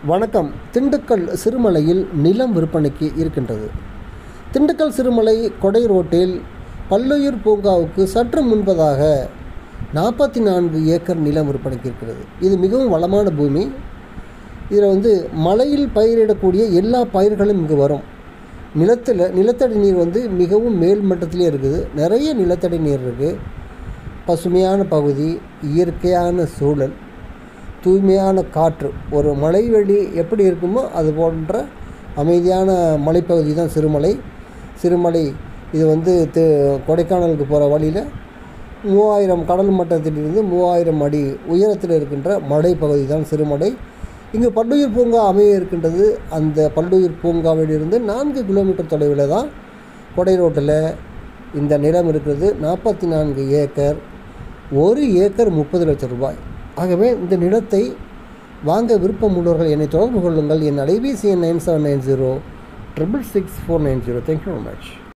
வணக்கம் திண்டுக்கல் சிறுமலையில் நிலம் விற்பனைக்கு இருக்கின்றது திண்டுக்கல் சிறுமலை கொடை ரோட்டில் பல்லுயிர் பூங்காவுக்கு சற்று முன்பதாக நாற்பத்தி நான்கு ஏக்கர் நிலம் விற்பனைக்கு இருக்கிறது இது மிகவும் வளமான பூமி இதில் வந்து மலையில் பயிரிடக்கூடிய எல்லா பயிர்களும் இங்கு வரும் நிலத்தில் நிலத்தடி நீர் வந்து மிகவும் மேல் மட்டத்திலே இருக்குது நிறைய நிலத்தடி நீர் இருக்குது பசுமையான பகுதி இயற்கையான சூழல் தூய்மையான காற்று ஒரு மலைவெளி எப்படி இருக்குமோ அது போன்ற அமைதியான மலைப்பகுதி தான் சிறுமலை சிறுமலை இது வந்து தி கொடைக்கானலுக்கு போகிற வழியில் மூவாயிரம் கடல் மட்டத்திலிருந்து மூவாயிரம் அடி உயரத்தில் இருக்கின்ற மலைப்பகுதி தான் சிறுமலை இங்கு பல்லுயிர் பூங்கா அமைய இருக்கின்றது அந்த பல்லுயிர் பூங்காவிலிருந்து நான்கு கிலோமீட்டர் தொலைவில் தான் கொடை ரோட்டில் இந்த நிலம் இருக்கிறது நாற்பத்தி நான்கு ஏக்கர் ஒரு ஏக்கர் முப்பது லட்சம் ரூபாய் ஆகவே இந்த நிலத்தை வாங்க விருப்பம் உள்ளவர்கள் என்னை தொடர்பு கொள்ளுங்கள் என் அலைபேசி எண் nine seven nine zero triple six four nine zero thank you very much